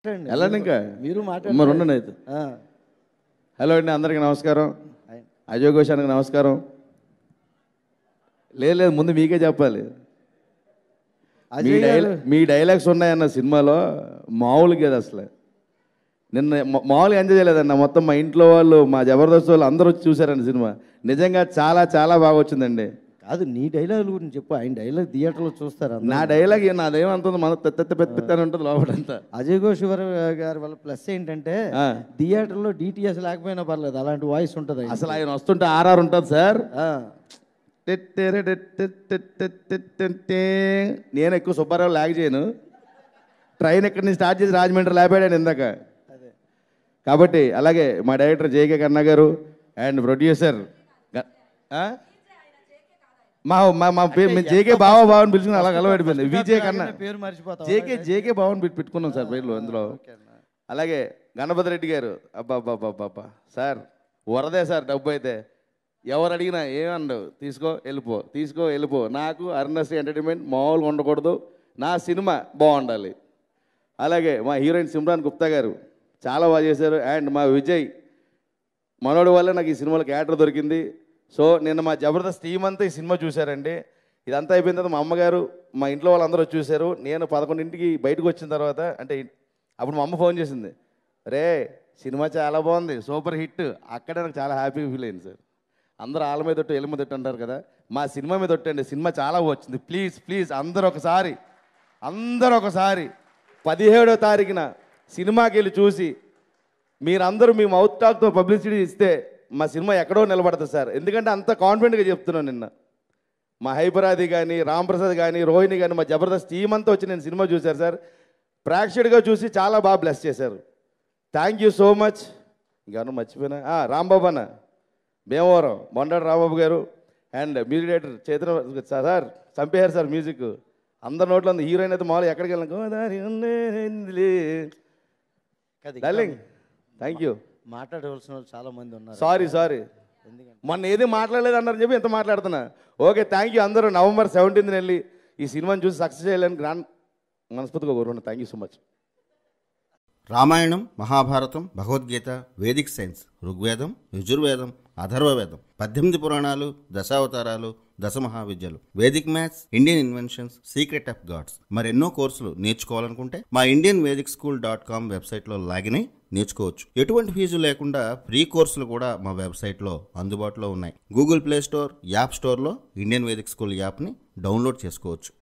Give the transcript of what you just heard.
మాట్లాడండి వెళ్ళండి ఇంకా మీరు మరి మాట్లాడండి ఉండండి అయితే ఆ, హలో అండి అందరికీ నమస్కారం ఆయన- అజయ్ ఘోషానికి నమస్కారం లేదు లేదు ముందు మీకే చెప్పాలి మీ అజయ్ గారు డైలా మీ డైలాగ్స్ ఉన్నాయన్న సినిమాలో మామూలుగా కాదు అసలు నిన్న మా- మామూలుగా ఎంజాయ్ చేయలేదన్న మొత్తం మా ఇంట్లో వాళ్ళు మా జబర్దస్త్ వాళ్ళు అందరూ వచ్చి చూసారండి సినిమా నిజంగా చాలా చాలా బాగా వచ్చిందండి కాదు నీ డైలాగ్ గురించి చెప్పు ఆయన డైలాగ్ థియేటర్లో చూస్తారు అందరూ. నా డైలాగ్ నాదేమంటుంది మన పెద్ద పెద్ద పెద్ద పెద్ద అని ఉంటుంది లోపలంతా అజయ్ ఘోష్ గారు గారి వల్ల ప్లస్ ఏంటంటే ఆ. థియేటర్లో డిటిఎస్ లేకపోయినా పర్లేదు అలాంటి వాయిస్ ఉంటుంది ఆయనకి. అసలు ఆయన వస్తుంటే ఆర్ఆర్ ఉంటుంది సార్ ఆ, నేను ఎక్కువ సుబ్బారావు లాగ్ చేయను ట్రైన్ ఎక్కడి నుంచి స్టార్ట్ చేసి రాజమండ్రి లేపాడాను ఇందాక అదే కాబట్టి అలాగే మా డైరెక్టర్ జేకే కన్నా గారు అండ్ ప్రొడ్యూసర్ గ- ఆ? మా మా మా పేరు మేము జేకే బావ బావ అని పిలుచుకుని అలా అలవాడిపోయింది విజే కన్నా ఆయన పేరు మర్చిపోతాం జేకే జేకే బావని పెట్టి పెట్టుకున్నాం సార్ పేర్లు అందులో అలాగే గణపతి రెడ్డి గారు అబ్బా అబ్బా అబ్బా అబ్బా, అబ్బా సార్ వరదే సార్ డబ్బు అయితే ఎవరు అడిగినా ఏమన్నాడు తీసుకో వెళ్ళిపో తీసుకో వెళ్ళిపో నాకు అరుణశ్రీ ఎంటర్టైన్మెంట్ మామూలుగా ఉండకూడదు నా సినిమా బాగుండాలి అలాగే మా హీరోయిన్ సిమ్రాన్ గుప్తా గారు చాలా బాగా చేశారు అండ్ మా విజయ్ మనోడి వల్ల నాకు ఈ సినిమాలో క్యారెక్టర్ దొరికింది సో నిన్న మా జబర్దస్త్ టీం అంతా ఈ సినిమా చూశారండి ఇదంతా అయిపోయిన తర్వాత మా అమ్మగారు మా ఇంట్లో వాళ్ళందరూ వచ్చి చూశారు నేను పదకొండింటికి బయటకు వచ్చిన తర్వాత అంటే అప్పుడు మా అమ్మ ఫోన్ చేసింది రే సినిమా చాలా బాగుంది సూపర్ హిట్ అక్కడే నాకు చాలా హ్యాపీగా ఫీల్ అయింది సార్ అందరూ ఆళ్ళ మీద తొట్టు ఎల్లు మీద తొట్టు అంటారు కదా మా సినిమా మీద తొట్టండి సినిమా చాలా వచ్చింది ప్లీజ్ ప్లీజ్ అందరూ ఒకసారి అందరూ ఒకసారి పదిహేడో తారీఖున సినిమాకి వెళ్ళి చూసి మీరందరూ మీ మౌత్ టాక్తో పబ్లిసిటీ ఇస్తే మా సినిమా ఎక్కడో నిలబడుతుంది సార్ ఎందుకంటే అంత కాన్ఫిడెంట్గా చెప్తున్నాను నిన్న మా హైపరాది కానీ రాంప్రసాద్ కానీ రోహిణి కానీ మా జబర్దస్త్ టీం అంతా వచ్చి నేను సినిమా చూశారు సార్ ప్రేక్షకుడిగా చూసి చాలా బాగా బ్లెస్ చేశారు థ్యాంక్ యూ సో మచ్ ఇంకేమన్నా మర్చిపోయినా ఆ, రాంబాబు అన్న Bhimavaram Bondadu Rambabu garu and music director Chaitanya sir చంపేశారు సార్ మ్యూజిక్ అందరి నోట్లో ఉంది హీరోయిన్ అయితే మామూలు ఎక్కడికి వెళ్ళాం గోదావరి ఉందేందిలే. కాదు, డార్లింగ్ థ్యాంక్ యూ మాట్లాడవలసిన వాళ్ళు చాలా మంది ఉన్నారు సారీ సారీ మొన్న ఏది మాట్లాడలేదు అన్నారని చెప్పి ఎంత మాట్లాడుతున్నా ఓకే థ్యాంక్ యూ అందరూ నవంబర్ సెవెంటీన్త్ వెళ్ళి ఈ సినిమాని చూసి సక్సెస్ చేయాలని గ్రాండ్ మనస్ఫూర్తిగా కోరుకున్నాను thank you so much Ramayanam Mahabharatam Bhagavad Gita Vedic science Rigveda Yajurveda Atharvaveda పద్దెనిమిది పురాణాలు దశావతారాలు దశ మహావిద్యలు Vedic maths Indian inventions secret of gods మరెన్నో కోర్సులు నేర్చుకోవాలనుకుంటే మా Indian Vedic school dot com వెబ్సైట్లో లాగిన్ అయి నేర్చుకోవచ్చు ఎటువంటి ఫీజు లేకుండా ఫ్రీ కోర్సులు కూడా మా వెబ్సైట్లో అందుబాటులో ఉన్నాయి గూగుల్ ప్లే స్టోర్ యాప్ స్టోర్లో ఇండియన్ వేదిక్ స్కూల్ యాప్ని డౌన్లోడ్ చేసుకోవచ్చు